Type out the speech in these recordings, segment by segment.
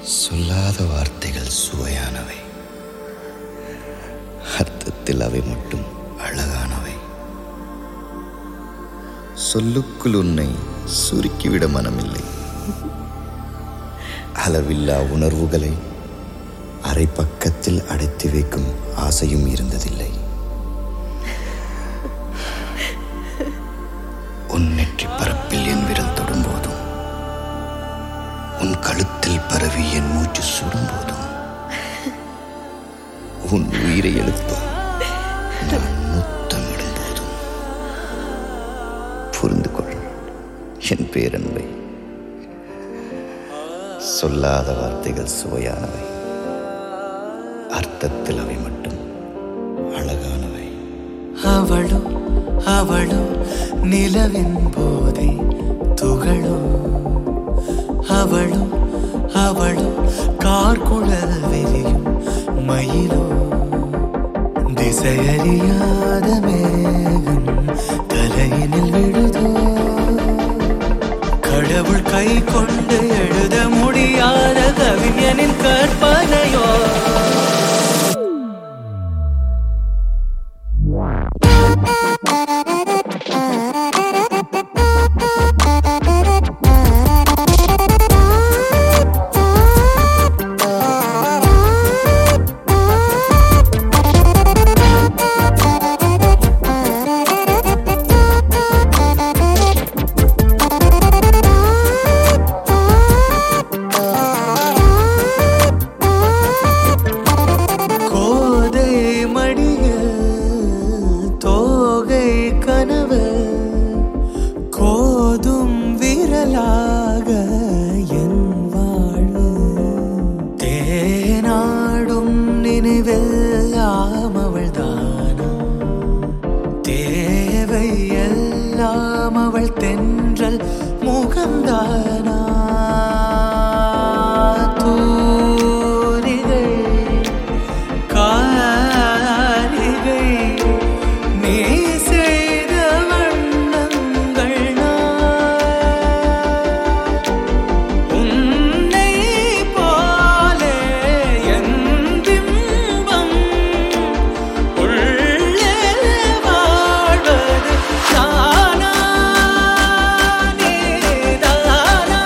சொல்லாத வார்த்தைகள் சுவையானவை அர்த்தத்தில் அவை மட்டும் அழகானவை சொல்லுக்குள் உன்னை சுருக்கிவிட மனமில்லை அளவில்லா உணர்வுகளை அரை பக்கத்தில் அடைத்து வைக்கும் ஆசையும் இருந்ததில்லை உன் நெற்றி பரப்பில் என் விரல் தொடும்போதும் உன் கழுத்தில் பரவி என் மூச்சு சுடும்போதும் உன் உயிரை எழுப்ப நான் முத்தமிடும் போதும் புரிந்து கொள் என் பேரன்பை சொல்லாத வார்த்தைகள் சுவையானவை அர்த்தத்தில் அவை மட்டும் அழகானவை அவளோ அவளோ நிலவின் போதை துகளோ அவளோ அவளோ கார்குழல் விரியும் மயிலோ திசையறியாத மேகம் தலையினில் விழுதோ கடவுள் கை கொண்டு எழுத முடியாத கவிஞனின் கற்பனையோ கோதை மடியில் தோகை கனவு கோதும் விரலாக என் வாழ்வு தேனாடும் நினைவெல்லாம் அவள் தானா தேவை எல்லாம் அவள் தென்றல் முகம்தானா தூரிகை காரிகை நீ செய்த வண்ணங்கள் நான். உன்னை போலே என் பிம்பம் உள்ளே வாழ்வது தானா நீதானா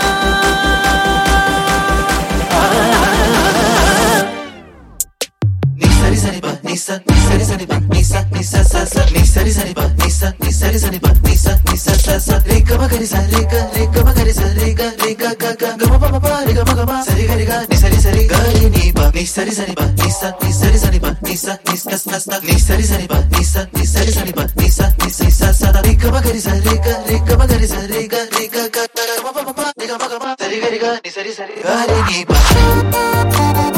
ni sari sari ba ni sa ni sari sari ba ni sa ni sa sa sa ni sari sari ba ni sa ni sari sari ba ni sa ni sa sa sa re ga ma ga ri sa re ga re ga ma ga ri sa re ga re ga ga ga ga ma pa ma pa re ga ma ga ma sari ga re ga ni sari sari ga re ni ba ni sari sari ba ni sa ni sari sari ba ni sa ni sa sa sa ni sari sari ba ni sa ni sari sari ba ni sa ni sa sa sa re ga ma ga ri sa re ga re ga ma ga ri sa re ga re ga ga ga ma pa ma pa re ga ma ga ma sari ga re ga ni sari sari ga re ni ba